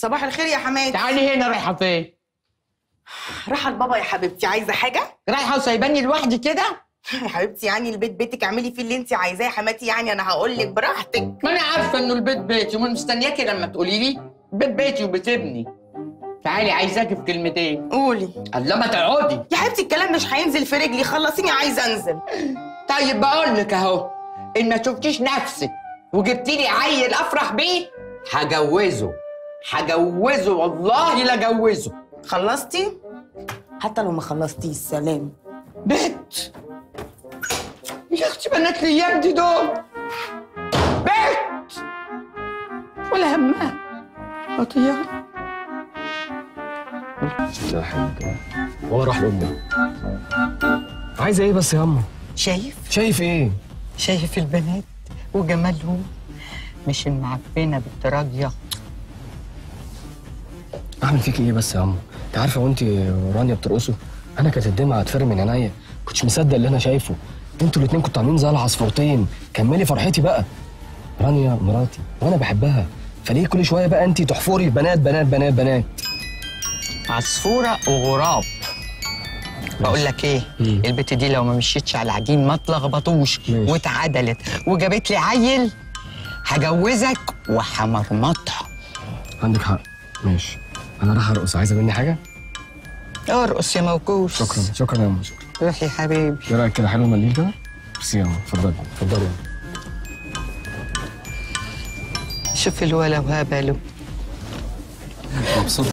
صباح الخير يا حماتي تعالي هنا رايحه فين رايحه لبابا يا حبيبتي عايزه حاجه رايحه وسايباني لوحدي كده يا حبيبتي يعني البيت بيتك اعملي فيه اللي انت عايزاه يا حماتي يعني انا هقول لك براحتك ما انا عارفه انه البيت بيتي ومن مستنياكي لما تقولي لي البيت بيتي وبيت ابني تعالي عايزاكي في كلمتين قولي الله ما تقعدي يا حبيبتي الكلام مش هينزل في رجلي خلصيني عايزه انزل طيب بقول لك اهو ان ما شفتيش نفسك وجبتي لي عيل افرح بيه هجوزه هجوزه والله لا جوزه خلصتي حتى لو ما خلصتيش سلام بيت يا اختي بنات الايام دي دول بيت ولا همها وطيارة لا حول والله راح لامي عايزه ايه بس يا اما شايف شايف ايه شايف البنات وجمالهم مش المعفنه بنت راضيه اعمل فيك ايه بس يا اما انت عارفه وانت ورانيا بترقصوا انا كانت الدمعه هتفرق من عينيا كنتش مصدق اللي انا شايفه انتوا الاتنين كنتوا عاملين زي العصفورتين كملي فرحتي بقى رانيا مراتي وانا بحبها فليه كل شويه بقى انت تحفري بنات بنات بنات بنات عصفوره وغراب بقول لك ايه مم. البت دي لو ما مشيتش على العجين ما تلخبطوش ماشي. واتعدلت وجابت لي عيل هجوزك وحمرمطها عندك حق ماشي انا راح ارقص عايزه مني حاجه ارقص يا موكوس شكرا شكرا يا اما شكرا روح يا حبيبي ايه رايك كده حلو المنديل كده ميرسي يا اما اتفضلي اتفضلي يا أما. شوف الولا وهبله مبسوط